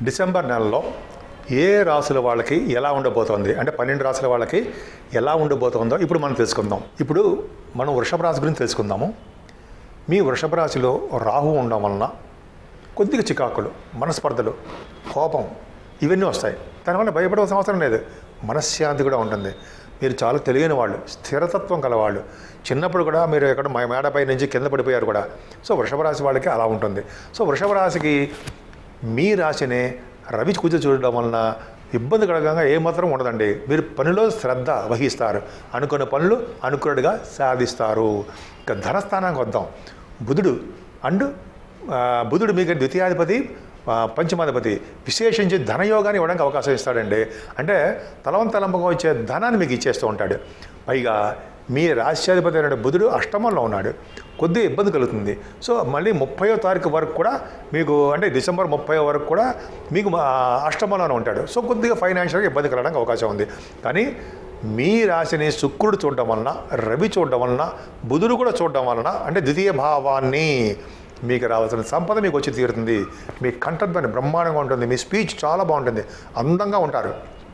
December నెలలో ఏ రాసుల వాళ్ళకి ఎలా ఉండబోతోంది అంటే పన్నెండు రాసుల వాళ్ళకి ఎలా ఉండబోతోందో ఇప్పుడు మనం తెలుసుకుందాం ఇప్పుడు మనం వృషభ రాశి గురించి తెలుసుకుందాము మీ వృషభ రాశిలో రాహు ఉండడం వలన కొద్దిగా చికాకులు మనస్పర్ధలు కోపం ఇవన్నీ వస్తాయి దానివల్ల భయపడవలసిన అవసరం లేదు మనశ్శాంతి కూడా ఉంటుంది మీరు చాలా తెలియని వాళ్ళు స్థిరతత్వం కలవాళ్ళు చిన్నప్పుడు కూడా మీరు ఎక్కడ మా మేడపై నుంచి కింద పడిపోయారు కూడా సో వృషభ రాశి వాళ్ళకి అలా ఉంటుంది సో వృషభ రాశికి మీ రాశిని రవి కుజ చూడడం వలన ఇబ్బంది కలగంగా ఏమాత్రం ఉండదండి మీరు పనిలో శ్రద్ధ వహిస్తారు అనుకున్న పనులు అనుకున్నట్టుగా సాధిస్తారు ఇక ధనస్థానానికి వద్దాం బుధుడు అండ్ ఆ, బుధుడు మీకు ద్వితీయాధిపతి ఆ, పంచమాధిపతి విశేషించి ధనయోగాన్ని ఇవ్వడానికి అవకాశం ఇస్తాడండి అంటే తలవం తలంపగా వచ్చే ధనాన్ని మీకు ఇచ్చేస్తూ ఉంటాడు పైగా మీ రాష్ట్రాధిపతి అయిన బుధుడు అష్టమంలో ఉన్నాడు కొద్దిగా ఇబ్బంది కలుగుతుంది సో మళ్ళీ ముప్పయో తారీఖు వరకు కూడా మీకు అంటే డిసెంబర్ ముప్పై వరకు కూడా మీకు ఆ, అష్టమంలోనే ఉంటాడు సో కొద్దిగా ఫైనాన్షియల్గా ఇబ్బంది కలగడానికి అవకాశం ఉంది కానీ మీ రాశిని శుక్రుడు చూడడం వలన రవి చూడడం వలన బుధుడు కూడా చూడడం వలన అంటే ద్వితీయ భావాన్ని మీకు రావాల్సిన సంపద మీకు వచ్చి తీరుతుంది మీ కంఠధ్వని బ్రహ్మాండంగా ఉంటుంది మీ స్పీచ్ చాలా బాగుంటుంది అందంగా ఉంటారు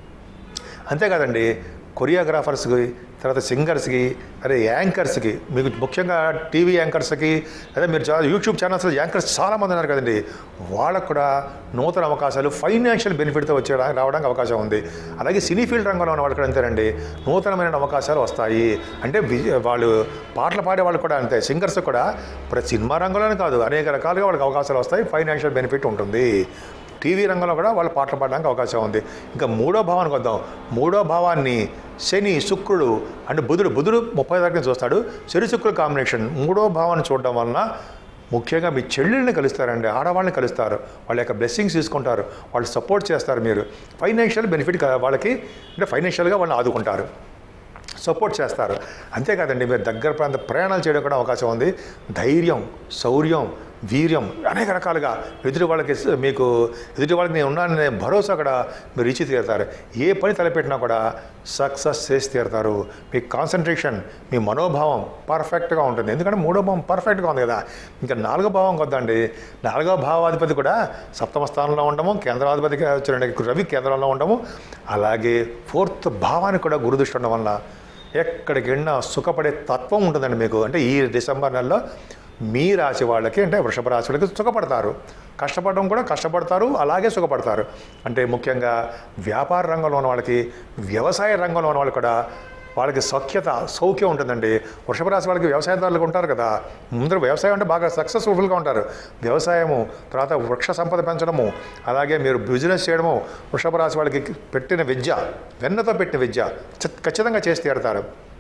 అంతేకాదండి కొరియోగ్రాఫర్స్కి తర్వాత సింగర్స్కి అదే యాంకర్స్కి మీకు ముఖ్యంగా టీవీ యాంకర్స్కి అదే మీరు చాలా యూట్యూబ్ ఛానల్స్లో యాంకర్స్ చాలామంది ఉన్నారు కదండి వాళ్ళకు కూడా నూతన అవకాశాలు ఫైనాన్షియల్ బెనిఫిట్తో వచ్చే రావడానికి అవకాశం ఉంది అలాగే సినీ ఫీల్డ్ రంగంలో ఉన్న వాళ్ళకి కూడా అంతేనండి నూతనమైన అవకాశాలు వస్తాయి అంటే వి- వాళ్ళు పాటలు పాడే వాళ్ళు కూడా అంతే సింగర్స్ కూడా ప్రతి సినిమా రంగంలోనే కాదు అనేక రకాలుగా వాళ్ళకి అవకాశాలు వస్తాయి ఫైనాన్షియల్ బెనిఫిట్ ఉంటుంది టీవీ రంగంలో కూడా వాళ్ళు పాటలు పాడడానికి అవకాశం ఉంది ఇంకా మూడో భావానికి వద్దాం మూడో భావాన్ని శని శుక్రుడు అంటే బుధుడు బుధుడు ముప్పై తారీఖున చూస్తాడు శని శుక్రుడు కాంబినేషన్ మూడో భావాన్ని చూడడం వలన ముఖ్యంగా మీ చెల్లెల్ని కలుస్తారండి ఆడవాళ్ళని కలుస్తారు వాళ్ళ యొక్క బ్లెస్సింగ్స్ తీసుకుంటారు వాళ్ళు సపోర్ట్ చేస్తారు మీరు ఫైనాన్షియల్ బెనిఫిట్ క- వాళ్ళకి అంటే ఫైనాన్షియల్గా వాళ్ళని ఆదుకుంటారు సపోర్ట్ చేస్తారు అంతేకాదండి మీరు దగ్గర ప్రాంత ప్రయాణాలు చేయడం కూడా అవకాశం ఉంది ధైర్యం శౌర్యం వీర్యం అనేక రకాలుగా ఎదుటి వాళ్ళకి స- మీకు ఎదుటి వాళ్ళకి నేను ఉన్నాననే భరోసా కూడా మీరు ఇచ్చి తీరుతారు ఏ పని తలపెట్టినా కూడా సక్సెస్ చేసి తీరుతారు మీ కాన్సన్ట్రేషన్ మీ మనోభావం పర్ఫెక్ట్గా ఉంటుంది ఎందుకంటే మూడో భావం పర్ఫెక్ట్గా ఉంది కదా ఇంకా నాలుగో భావం కొద్దండి నాలుగో భావాధిపతి కూడా సప్తమ స్థానంలో ఉండము కేంద్రాధిపతిగా వచ్చిన రవి కేంద్రంలో ఉండము అలాగే ఫోర్త్ భావానికి కూడా గురుదృష్టి ఉండడం వల్ల ఎక్కడికి వెళ్ళినా సుఖపడే తత్వం ఉంటుందండి మీకు అంటే ఈ డిసెంబర్ నెలలో మీ రాశి వాళ్ళకి అంటే వృషభ రాశి వాళ్ళకి సుఖపడతారు కష్టపడడం కూడా కష్టపడతారు అలాగే సుఖపడతారు అంటే ముఖ్యంగా వ్యాపార రంగంలో ఉన్న వాళ్ళకి వ్యవసాయ రంగంలో ఉన్న వాళ్ళు కూడా వాళ్ళకి సౌఖ్యత సౌఖ్యం ఉంటుందండి వృషభ రాశి వాళ్ళకి వ్యవసాయదారులకు ఉంటారు కదా ముందర వ్యవసాయం అంటే బాగా సక్సెస్ఫుల్గా ఉంటారు వ్యవసాయము తర్వాత వృక్ష సంపద పెంచడము అలాగే మీరు బిజినెస్ చేయడము వృషభ రాశి వాళ్ళకి పెట్టిన విద్య వెన్నతో పెట్టిన విద్య చ- ఖచ్చితంగా చేసి తీరుతారు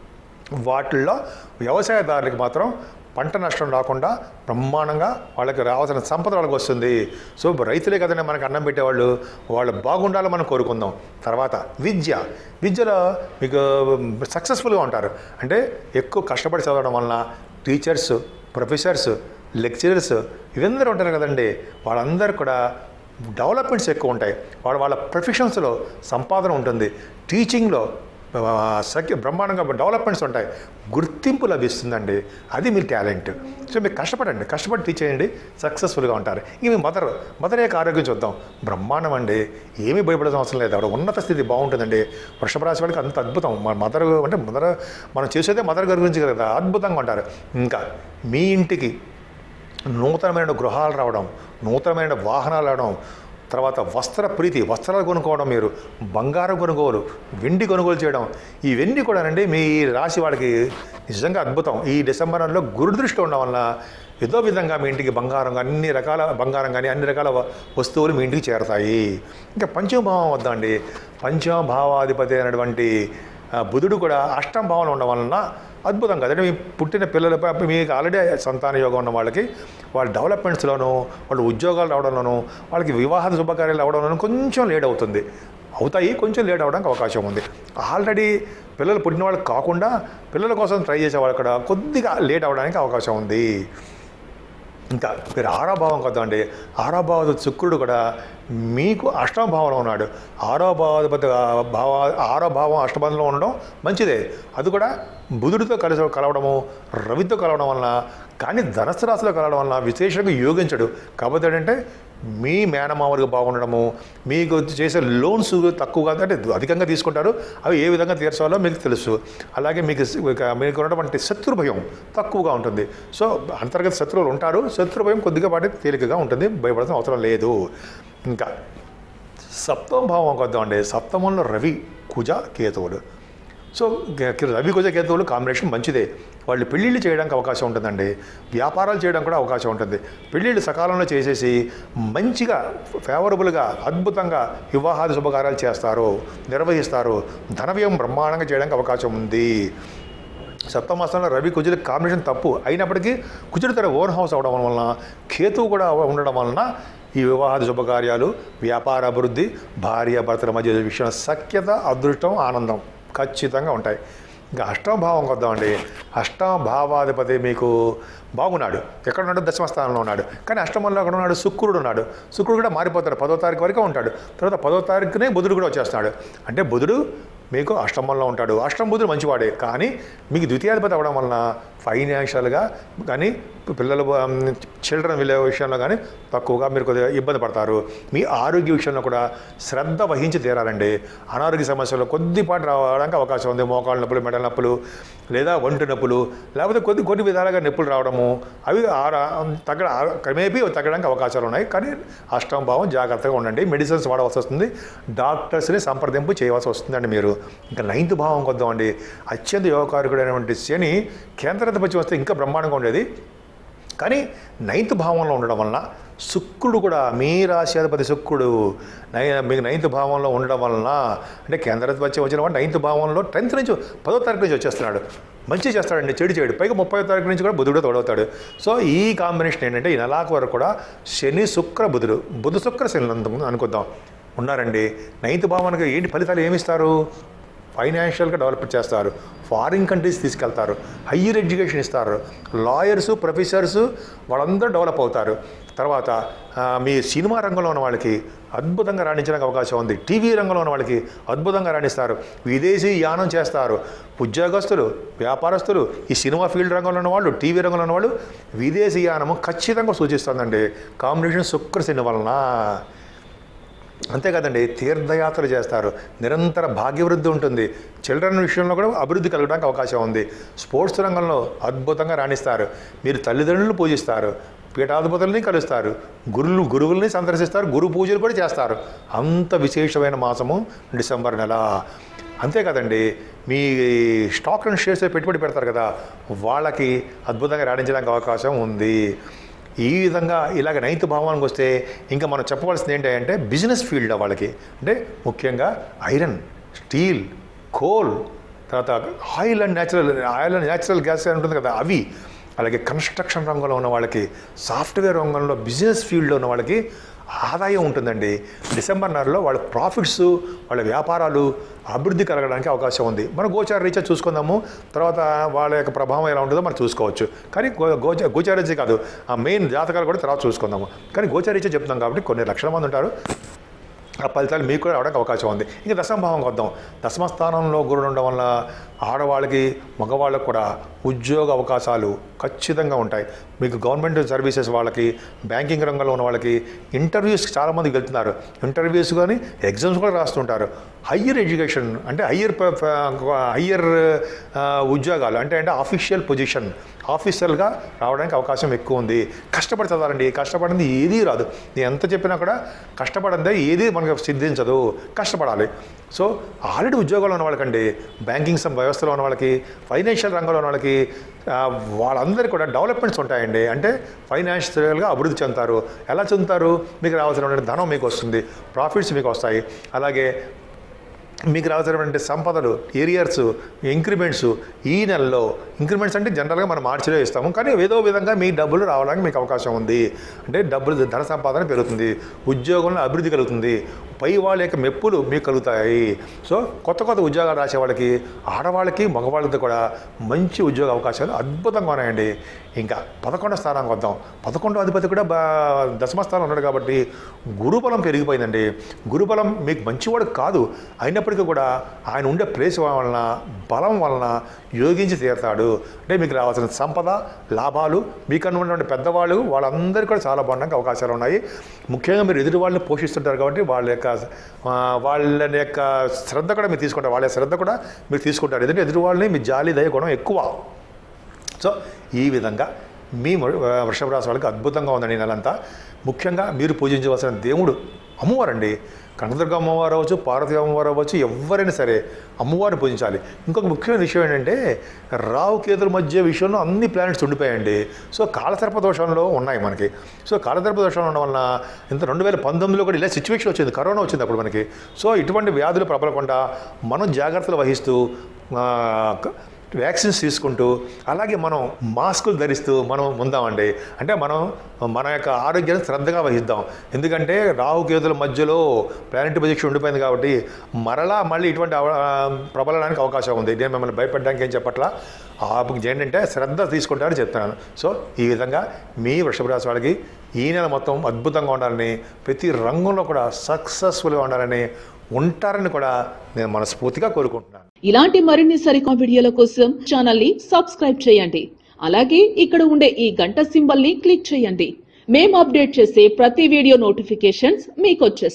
వాటిల్లో వ్యవసాయదారులకు మాత్రం పంట నష్టం రాకుండా బ్రహ్మాండంగా వాళ్ళకి రావాల్సిన సంపద వాళ్ళకి వస్తుంది సో రైతులే కదండి మనకు అన్నం పెట్టేవాళ్ళు వాళ్ళు బాగుండాలని మనం కోరుకుందాం తర్వాత విద్య విద్యలో మీకు సక్సెస్ఫుల్గా ఉంటారు అంటే ఎక్కువ కష్టపడి చదవడం వలన టీచర్స్ ప్రొఫెసర్స్ లెక్చరర్స్ ఇవందరూ ఉంటారు కదండి వాళ్ళందరూ కూడా డెవలప్మెంట్స్ ఎక్కువ ఉంటాయి వాళ్ళ వాళ్ళ ప్రొఫెషన్స్లో సంపాదన ఉంటుంది టీచింగ్లో ఆ, సఖ్య బ్రహ్మాండంగా డెవలప్మెంట్స్ ఉంటాయి గుర్తింపు లభిస్తుందండి అది మీ టాలెంట్ సో మీరు కష్టపడండి కష్టపడి టీచ్ చేయండి సక్సెస్ఫుల్గా ఉంటారు ఇంక మీ మదర్ మదర్ యొక్క ఆరోగ్యం చూద్దాం బ్రహ్మాండం అండి ఏమీ భయపడాల్సిన అవసరం లేదు ఆవిడ ఉన్నత స్థితి బాగుంటుందండి వృషభ రాశి వాళ్ళకి అంత అద్భుతం మన మదర్ అంటే మదర్ మనం చేసేదే మదర్ గారి గురించి కదా అద్భుతంగా ఉంటారు ఇంకా మీ ఇంటికి నూతనమైన గృహాలు రావడం నూతనమైన వాహనాలు రావడం తర్వాత వస్త్ర ప్రీతి వస్త్రాలు కొనుక్కోవడం మీరు బంగారం కొనుగోలు వెండి కొనుగోలు చేయడం ఇవన్నీ కూడానండి మీ రాశి వాళ్ళకి నిజంగా అద్భుతం ఈ డిసెంబర్ నెలలో గురుదృష్టి ఉండడం వల్ల ఏదో విధంగా మీ ఇంటికి బంగారం కానీ అన్ని రకాల బంగారం కానీ అన్ని రకాల వ- వస్తువులు మీ ఇంటికి చేరతాయి ఇంకా పంచమభావం వద్దండి పంచమభావాధిపతి అయినటువంటి ఆ, బుధుడు కూడా అష్టం భావంలో ఉండడం వలన అద్భుతం కదండి మీ పుట్టిన పిల్లలపై మీకు ఆల్రెడీ సంతాన యోగం ఉన్న వాళ్ళకి వాళ్ళ డెవలప్మెంట్స్లోనూ వాళ్ళ ఉద్యోగాలు రావడంలోనూ వాళ్ళకి వివాహ శుభకార్యాలు అవడంలోనూ కొంచెం లేట్ అవుతుంది అవుతాయి కొంచెం లేట్ అవడానికి అవకాశం ఉంది ఆల్రెడీ పిల్లలు పుట్టిన వాళ్ళకి కాకుండా పిల్లల కోసం ట్రై చేసే వాళ్ళు కూడా కొద్దిగా లేట్ అవడానికి అవకాశం ఉంది ఇంకా మీరు ఆరాభావం కదండి ఆరాభావ శుక్రుడు కూడా మీకు అష్టమ భావంలో ఉన్నాడు ఆరో భావాధిపతి ఆ, భావ ఆరో భావం అష్టమంలో ఉండడం మంచిదే అది కూడా బుధుడితో కలిసి కలవడము రవితో కలవడం వలన కానీ ధనస్సు రాశిలో కలవడం వలన విశేషంగా యోగించడు కాకపోతే ఏంటంటే మీ మేనమామలుగా బాగుండడము మీకు చేసే లోన్స్ తక్కువగా అంటే అధికంగా తీసుకుంటారు అవి ఏ విధంగా తీర్చాలో మీకు తెలుసు అలాగే మీకు ఇక మీకు ఉన్నటువంటి శత్రు భయం తక్కువగా ఉంటుంది సో అంతర్గత శత్రువులు ఉంటారు శత్రు భయం కొద్దిగా పాటి తేలికగా ఉంటుంది భయపడాల్సిన అవసరం లేదు ఇంకా సప్తమ భావం కొద్దామండి సప్తమంలో రవి కుజ కేతువులు సో కే- రవి కుజ కేతువులు కాంబినేషన్ మంచిదే వాళ్ళు పెళ్ళిళ్ళు చేయడానికి అవకాశం ఉంటుందండి వ్యాపారాలు చేయడం కూడా అవకాశం ఉంటుంది పెళ్ళిళ్ళు సకాలంలో చేసేసి మంచిగా ఫేవరబుల్గా అద్భుతంగా వివాహాది శుభకార్యాలు చేస్తారు నిర్వహిస్తారు ధన వ్యయం బ్రహ్మాండంగా చేయడానికి అవకాశం ఉంది సప్తమాసంలో రవి కుజుడి కాంబినేషన్ తప్పు అయినప్పటికీ కుజుడు తన ఓన్ హౌస్ అవడం వలన కేతువు కూడా ఉండడం వలన ఈ వివాహాది శుభకార్యాలు వ్యాపార అభివృద్ధి భార్య భర్తల మధ్య విషయం సఖ్యత అదృష్టం ఆనందం ఖచ్చితంగా ఉంటాయి ఇంకా అష్టమ భావం కొద్దామండి అష్టమ భావాధిపతి మీకు బాగున్నాడు ఎక్కడ ఉన్నాడు దశమ స్థానంలో ఉన్నాడు కానీ అష్టమంలో అక్కడ ఉన్నాడు శుక్రుడు ఉన్నాడు శుక్రుడు కూడా మారిపోతాడు పదో తారీఖు వరకు ఉంటాడు తర్వాత పదో తారీఖునే బుధుడు కూడా వచ్చేస్తున్నాడు అంటే బుధుడు మీకు అష్టమంలో ఉంటాడు అష్టం బుధుడు మంచివాడే కానీ మీకు ద్వితీయాధిపతి అవ్వడం వలన ఫైనాన్షియల్గా కానీ పిల్లల చిల్డ్రన్ విలే విషయంలో కానీ తక్కువగా మీరు కొద్దిగా ఇబ్బంది పడతారు మీ ఆరోగ్య విషయంలో కూడా శ్రద్ధ వహించి తీరాలండి అనారోగ్య సమస్యలు కొద్దిపాటు రావడానికి అవకాశం ఉంది మోకాళ్ళ నొప్పులు మెడల నొప్పులు లేదా ఒంటి నొప్పులు లేకపోతే కొద్ది కొన్ని విధాలుగా నొప్పులు రావడము అవి ఆరా తగ్గ క్రమేపీ తగ్గడానికి అవకాశాలు ఉన్నాయి కానీ అష్టమ భావం జాగ్రత్తగా ఉండండి మెడిసిన్స్ వాడవలసి వస్తుంది డాక్టర్స్ని సంప్రదింపు చేయవలసి వస్తుందండి మీరు ఇంకా నైన్త్ భావం కొద్దామండి అత్యంత యోగకారకుడైనటువంటి శని కేంద్రాధిపత్యం వస్తే ఇంకా బ్రహ్మాండంగా ఉండేది కానీ నైన్త్ భావంలో ఉండడం వలన శుక్రుడు కూడా మీ రాశ్యాధిపతి శుక్రుడు నై మీకు నైన్త్ భావంలో ఉండడం వలన అంటే కేంద్రాధిపత్యం వచ్చిన వాడు నైన్త్ భావంలో టెన్త్ నుంచి పదో తారీఖు నుంచి వచ్చేస్తున్నాడు మంచి చేస్తాడండి చెడు చేయడు పైగా ముప్పై తారీఖు నుంచి కూడా బుధుడు తోడవుతాడు సో ఈ కాంబినేషన్ ఏంటంటే ఈ నెలాకు వరకు కూడా శని శుక్ర బుధుడు బుధ శుక్ర శని అనుకుందాం ఉన్నారండి నైన్త్ భావానికి ఏంటి ఫలితాలు ఏమిస్తారు ఫైనాన్షియల్గా డెవలప్ చేస్తారు ఫారిన్ కంట్రీస్ తీసుకెళ్తారు హయ్యర్ ఎడ్యుకేషన్ ఇస్తారు లాయర్సు ప్రొఫెసర్సు వాళ్ళందరూ డెవలప్ అవుతారు తర్వాత ఆ, మీ సినిమా రంగంలో ఉన్న వాళ్ళకి అద్భుతంగా రాణించడానికి అవకాశం ఉంది టీవీ రంగంలో ఉన్న వాళ్ళకి అద్భుతంగా రాణిస్తారు విదేశీ యానం చేస్తారు ఉద్యోగస్తులు వ్యాపారస్తులు ఈ సినిమా ఫీల్డ్ రంగంలో ఉన్న వాళ్ళు టీవీ రంగంలో ఉన్న వాళ్ళు విదేశీ యానము ఖచ్చితంగా సూచిస్తుందండి కాంబినేషన్ శుక్ర శని వలన అంతే కదండి తీర్థయాత్రలు చేస్తారు నిరంతర భాగ్యవృద్ధి ఉంటుంది చిల్డ్రన్ విషయంలో కూడా అభివృద్ధి కలగడానికి అవకాశం ఉంది స్పోర్ట్స్ రంగంలో అద్భుతంగా రాణిస్తారు మీరు తల్లిదండ్రులను పూజిస్తారు పీఠాధిపతుల్ని కలుస్తారు గురులు గురువుల్ని సందర్శిస్తారు గురు పూజలు కూడా చేస్తారు అంత విశేషమైన మాసము డిసెంబర్ నెల అంతే కదండి మీ స్టాక్ అండ్ షేర్స్ పెట్టుబడి పెడతారు కదా వాళ్ళకి అద్భుతంగా రాణించడానికి అవకాశం ఉంది ఈ విధంగా ఇలాగ నైన్త్ భావానికి వస్తే ఇంకా మనం చెప్పవలసింది ఏంటంటే బిజినెస్ ఫీల్డ్ వాళ్ళకి అంటే ముఖ్యంగా ఐరన్ స్టీల్ కోల్ తర్వాత oil and natural oil and natural gas అని ఉంటుంది కదా అవి అలాగే కన్స్ట్రక్షన్ రంగంలో ఉన్న వాళ్ళకి సాఫ్ట్వేర్ రంగంలో బిజినెస్ ఫీల్డ్లో ఉన్న వాళ్ళకి ఆదాయం ఉంటుందండి డిసెంబర్ నెలలో వాళ్ళ ప్రాఫిట్స్ వాళ్ళ వ్యాపారాలు అభివృద్ధి కలగడానికి అవకాశం ఉంది మనం గోచార రీత్యా చూసుకుందాము తర్వాత వాళ్ళ యొక్క ప్రభావం ఎలా ఉంటుందో మనం చూసుకోవచ్చు కానీ గో గోచ గోచారీత్యా కాదు ఆ మెయిన్ జాతకాలు కూడా తర్వాత చూసుకుందాము కానీ గోచారీత్యా చెప్తున్నాం కాబట్టి కొన్ని లక్షల మంది ఉంటారు ఆ ఫలితాలు మీకు కూడా రావడానికి అవకాశం ఉంది ఇంకా దశమభావంకి వద్దాం దశమ స్థానంలో గురుడు ఉండడం వల్ల ఆడవాళ్ళకి మగవాళ్ళకి కూడా ఉద్యోగ అవకాశాలు ఖచ్చితంగా ఉంటాయి మీకు గవర్నమెంట్ సర్వీసెస్ వాళ్ళకి బ్యాంకింగ్ రంగంలో ఉన్న వాళ్ళకి ఇంటర్వ్యూస్కి చాలామంది వెళ్తున్నారు ఇంటర్వ్యూస్ కానీ ఎగ్జామ్స్ కూడా రాస్తుంటారు హయ్యర్ ఎడ్యుకేషన్ అంటే హయ్యర్ హయ్యర్ ఉద్యోగాలు అంటే అంటే ఆఫీషియల్ పొజిషన్ ఆఫీసర్గా రావడానికి అవకాశం ఎక్కువ ఉంది కష్టపడి చదవాలండి కష్టపడింది ఏదీ రాదు నేను ఎంత చెప్పినా కూడా కష్టపడిందే ఏది మనకు సిద్ధించదు కష్టపడాలి సో ఆల్రెడీ ఉద్యోగాలు ఉన్న వాళ్ళకండి బ్యాంకింగ్ సం వ్యవస్థలో ఉన్న వాళ్ళకి ఫైనాన్షియల్ రంగంలో ఉన్న వాళ్ళకి ఆ, వాళ్ళందరికీ కూడా డెవలప్మెంట్స్ ఉంటాయండి అంటే ఫైనాన్షియల్గా అభివృద్ధి చెందుతారు ఎలా చెందుతారు మీకు రావాల్సిన ధనం మీకు వస్తుంది ప్రాఫిట్స్ మీకు వస్తాయి అలాగే మీకు రావాల్సినటువంటి సంపదలు ఏరియర్స్ ఇంక్రిమెంట్స్ ఈ నెలలో ఇంక్రిమెంట్స్ అంటే జనరల్గా మనం మార్చిలో ఇస్తాము కానీ ఏదో విధంగా మీ డబ్బులు రావడానికి మీకు అవకాశం ఉంది అంటే డబ్బులు ధన సంపాదన పెరుగుతుంది ఉద్యోగంలో అభివృద్ధి కలుగుతుంది పై వాళ్ళ యొక్క మెప్పులు మీకు కలుగుతాయి సో కొత్త కొత్త ఉద్యోగాలు రాసే వాళ్ళకి ఆడవాళ్ళకి మగవాళ్ళకి కూడా మంచి ఉద్యోగ అవకాశాలు అద్భుతంగా ఉన్నాయండి ఇంకా పదకొండో స్థానానికి వద్దాం పదకొండో అధిపతి కూడా బా దశమ స్థానం ఉన్నాడు కాబట్టి గురుబలం పెరిగిపోయిందండి గురుబలం మీకు మంచివాడు కాదు అయినప్పటికీ కూడా ఆయన ఉండే ప్లేస్ వలన బలం వలన యోగించి తీరుతాడు అంటే మీకు రావాల్సిన సంపద లాభాలు మీకన్నా ఉన్నటువంటి పెద్దవాళ్ళు వాళ్ళందరికీ కూడా చాలా బాగుండడానికి అవకాశాలు ఉన్నాయి ముఖ్యంగా మీరు ఎదుటి వాళ్ళని పోషిస్తుంటారు కాబట్టి వాళ్ళ యొక్క ఆ, వాళ్ళ యొక్క శ్రద్ధ కూడా మీరు తీసుకుంటారు వాళ్ళ శ్రద్ధ కూడా మీరు తీసుకుంటారు ఎందుకంటే ఎదుటి వాళ్ళని మీ జాలి దయ గుణం ఎక్కువ సో ఈ విధంగా మీ వృ- వృషభ రాశి వాళ్ళకి అద్భుతంగా ఉందండి ఈ నెలంతా ముఖ్యంగా మీరు పూజించవలసిన దేవుడు అమ్మవారండి కనకదుర్గ అమ్మవారు అవ్వచ్చు పార్వతి అమ్మవారు అవ్వచ్చు ఎవరైనా సరే అమ్మవారిని పూజించాలి ఇంకొక ముఖ్యమైన విషయం ఏంటంటే రావు కేతుల మధ్య విషయంలో అన్ని ప్లానెట్స్ ఉండిపోయాయండి సో కాలసర్ప దోషంలో ఉన్నాయి మనకి సో కాలసర్ప దోషంలో ఉండడం వలన ఇంత రెండు వేల పంతొమ్మిదిలో కూడా ఇలా సిచ్యువేషన్ వచ్చింది కరోనా వచ్చింది అప్పుడు మనకి సో ఇటువంటి వ్యాధులు ప్రబలకుండా మనం జాగ్రత్తలు వహిస్తూ ఆ, క- వ్యాక్సిన్స్ తీసుకుంటూ అలాగే మనం మాస్కులు ధరిస్తూ మనం ఉందామండి అంటే మనం మన యొక్క ఆరోగ్యాన్ని శ్రద్ధగా వహిద్దాం ఎందుకంటే రాహు కేతుల మధ్యలో ప్లానెట్ పొజిషన్ ఉండిపోయింది కాబట్టి మరలా మళ్ళీ ఇటువంటి అవ- ఆ, ప్రబలడానికి అవకాశం ఉంది నేను మిమ్మల్ని భయపడడానికి ఏం చెప్పట్లా ఆ ఏంటంటే శ్రద్ధ తీసుకుంటారని చెప్తున్నాను సో ఈ విధంగా మీ వృషభ రాశి వాళ్ళకి ఈ నెల మొత్తం అద్భుతంగా ఉండాలని ప్రతి రంగంలో కూడా సక్సెస్ఫుల్గా ఉండాలని ఉంటారని కూడా నేను మనస్ఫూర్తిగా కోరుకుంటున్నాను ఇలాంటి మరిన్ని సరికొత్త వీడియోల కోసం ఛానల్ ని సబ్స్క్రైబ్ చేయండి అలాగే ఇక్కడ ఉండే ఈ గంట సింబల్ ని క్లిక్ చేయండి మేము అప్డేట్ చేసే ప్రతి వీడియో నోటిఫికేషన్స్ మీకు వచ్చేస్తాయి